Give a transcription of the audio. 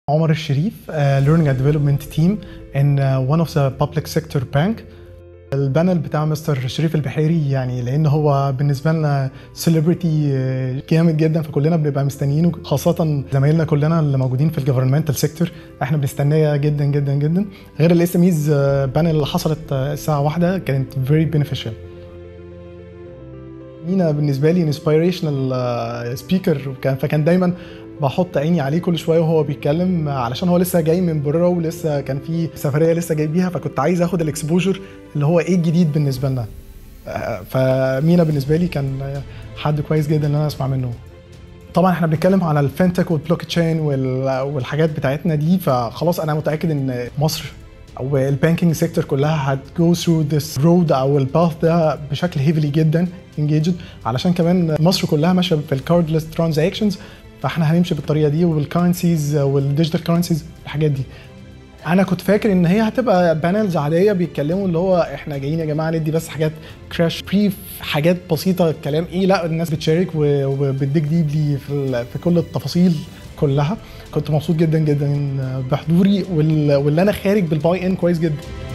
Omar Sharif, uh, Learning and Development Team in uh, one of the public sector bank. البانل بتاع مستر شريف البحيري يعني لان هو بالنسبه لنا سيلبرتي جامد جدا فكلنا بنبقى مستنيينه خاصه زمايلنا كلنا اللي موجودين في الجفرمنتال سيكتور احنا بنستناه جدا جدا جدا غير الاس ام ايز بانل اللي حصلت الساعه واحدة كانت فيري بينيفيشال مينا بالنسبه لي انسبيريشنال سبيكر فكان دايما بحط عيني عليه كل شويه وهو بيتكلم علشان هو لسه جاي من بره ولسه كان في سفريه لسه جاي بيها فكنت عايز اخد الاكسبوجر اللي هو ايه الجديد بالنسبه لنا فمينا بالنسبه لي كان حد كويس جدا ان انا اسمع منه طبعا احنا بنتكلم على الفinTech والبلوك تشين والحاجات بتاعتنا دي فخلاص انا متاكد ان مصر او البانكينج سيكتور كلها هتجو ثرو ذس رود او الباث ده بشكل هيفلي جدا انجيجد علشان كمان مصر كلها ماشيه في الكاردلس ترانزاكشنز فاحنا هنمشي بالطريقه دي والكرنسيز والديجيتال كرنسيز الحاجات دي انا كنت فاكر ان هي هتبقى بانلز عاديه بيتكلموا اللي هو احنا جايين يا جماعه ندي بس حاجات كراش بريف حاجات بسيطه الكلام ايه لا الناس بتشارك وبتديك ديبلي في, في كل التفاصيل كلها كنت مبسوط جدا جدا بحضوري واللي انا خارج بالباي ان كويس جدا